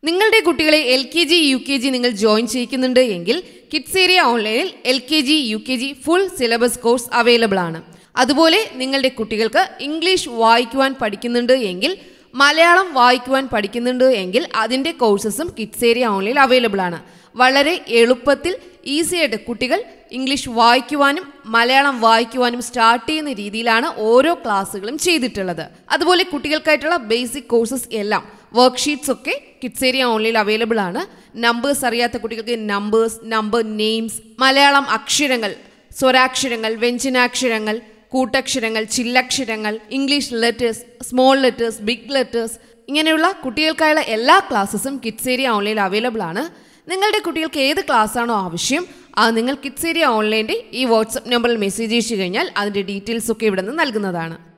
നിങ്ങളുടെ കുട്ടികളെ L K G U K G നിങ്ങൾ ജോയിൻ ചെയ്യിക്കുന്നുണ്ട് എങ്കിൽ കിഡ്സ് ഏരിയ ഓൺലൈനിൽ L K G U K G full syllabus course available ആണ് അതുപോലെ നിങ്ങളുടെ കുട്ടികൾക്ക് ഇംഗ്ലീഷ് വായിക്കുവാൻ പഠിക്കുന്നുണ്ട് എങ്കിൽ മലയാളം വായിക്കുവാൻ പഠിക്കുന്നുണ്ട് എങ്കിൽ അതിൻ്റെ കോഴ്സസും കിഡ്സ് ഏരിയ ഓൺലൈനിൽ അവൈലബിൾ ആണ് വളരെ എളുപ്പത്തിൽ ഈസി ആയിട്ട് കുട്ടികൾ ഇംഗ്ലീഷ് വായിക്കുവാനും മലയാളം വായിക്കുവാനും സ്റ്റാർട്ട് ചെയ്യുന്ന രീതിയിലാണ് ഓരോ ക്ലാസ്സുകളും ചെയ്തിട്ടുള്ളത് അതുപോലെ കുട്ടികൾക്കായിട്ടുള്ള ബേസിക് കോഴ്സസ് എല്ലാം വർക്ക്ഷീറ്റ്സ് ഒക്കെ കിഡ്സ് ഏരിയ ഓൺലൈനിൽ അവൈലബിൾ ആണ് നമ്പേഴ്സ് അറിയാത്ത കുട്ടികൾക്ക് നമ്പേഴ്സ് നമ്പർ നെയിംസ് മലയാളം അക്ഷരങ്ങൾ സ്വരാക്ഷരങ്ങൾ വ്യഞ്ജനാക്ഷരങ്ങൾ കൂട്ടക്ഷരങ്ങൾ ചില്ലക്ഷരങ്ങൾ English letters small letters big letters ഇങ്ങനെയുള്ള കുട്ടികൾക്കായുള്ള എല്ലാ ക്ലാസ്സസും കിഡ്സ് ഏരിയ ഓൺലൈനിൽ അവൈലബിൾ ആണ് നിങ്ങളുടെ കുട്ടികൾക്ക് ഏത് ക്ലാസ് ആണോ ആവശ്യം അത് നിങ്ങൾ കിഡ്സ് ഏരിയ ഓൺലൈൻ്റെ ഈ വാട്സപ്പ് നമ്പറിൽ മെസ്സേജ് അയച്ചു കഴിഞ്ഞാൽ അതിൻ്റെ ഡീറ്റെയിൽസ് ഒക്കെ ഇവിടെ നിന്ന് നൽകുന്നതാണ്